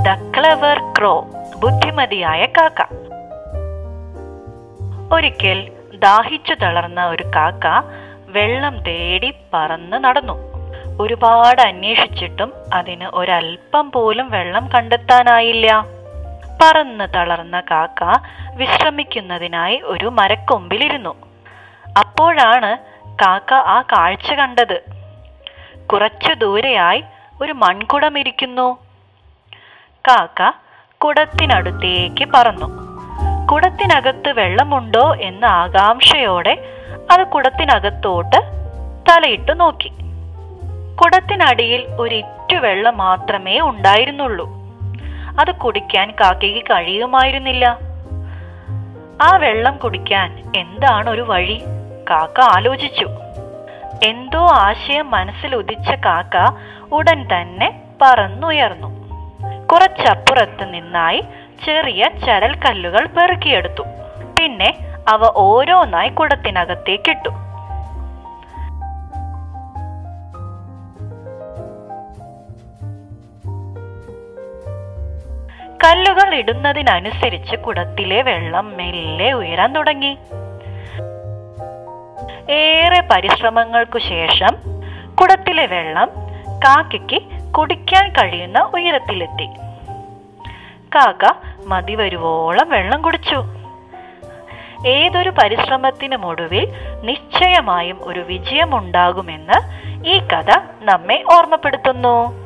the clever ക്രോ ബുദ്ധിമതിയായ കാക്ക ഒരിക്കൽ ദാഹിച്ചു തളർന്ന ഒരു കാക്ക വെള്ളം തേടി പറന്ന് നടന്നു ഒരുപാട് അന്വേഷിച്ചിട്ടും അതിന് ഒരല്പം പോലും വെള്ളം കണ്ടെത്താനായില്ല പറന്ന് തളർന്ന കാക്ക വിശ്രമിക്കുന്നതിനായി ഒരു മരക്കൊമ്പിലിരുന്നു അപ്പോഴാണ് കാക്ക ആ കാഴ്ച കണ്ടത് കുറച്ചു ദൂരെയായി ഒരു മൺകുടം ഇരിക്കുന്നു കാക്ക കുടത്തിനടുത്തേക്ക് പറന്നു കുടത്തിനകത്ത് വെള്ളമുണ്ടോ എന്ന ആകാംക്ഷയോടെ അത് കുടത്തിനകത്തോട്ട് തലയിട്ടു നോക്കി കുടത്തിനടിയിൽ ഒരിറ്റു വെള്ളം മാത്രമേ ഉണ്ടായിരുന്നുള്ളൂ അത് കുടിക്കാൻ കാക്കയ്ക്ക് കഴിയുമായിരുന്നില്ല ആ വെള്ളം കുടിക്കാൻ എന്താണ് ഒരു വഴി കാക്ക ആലോചിച്ചു എന്തോ ആശയം മനസ്സിൽ ഉദിച്ച കാക്ക ഉടൻ തന്നെ പറന്നുയർന്നു കുറച്ചപ്പുറത്ത് നിന്നായി ചെറിയ ചരൽ കല്ലുകൾ പെറുക്കിയെടുത്തു പിന്നെ അവ ഓരോന്നായി കുടത്തിനകത്തേക്കിട്ടു കല്ലുകൾ ഇടുന്നതിനനുസരിച്ച് കുടത്തിലെ വെള്ളം മെല്ലെ ഉയരാൻ തുടങ്ങി ഏറെ പരിശ്രമങ്ങൾക്കു ശേഷം കുടത്തിലെ വെള്ളം കാക്കയ്ക്ക് കുടിക്കാൻ കഴിയുന്ന ഉയരത്തിലെത്തി കാക്ക മതി വരുവോളം വെള്ളം കുടിച്ചു ഏതൊരു പരിശ്രമത്തിനുമൊടുവിൽ നിശ്ചയമായും ഒരു വിജയമുണ്ടാകുമെന്ന് ഈ കഥ നമ്മെ ഓർമ്മപ്പെടുത്തുന്നു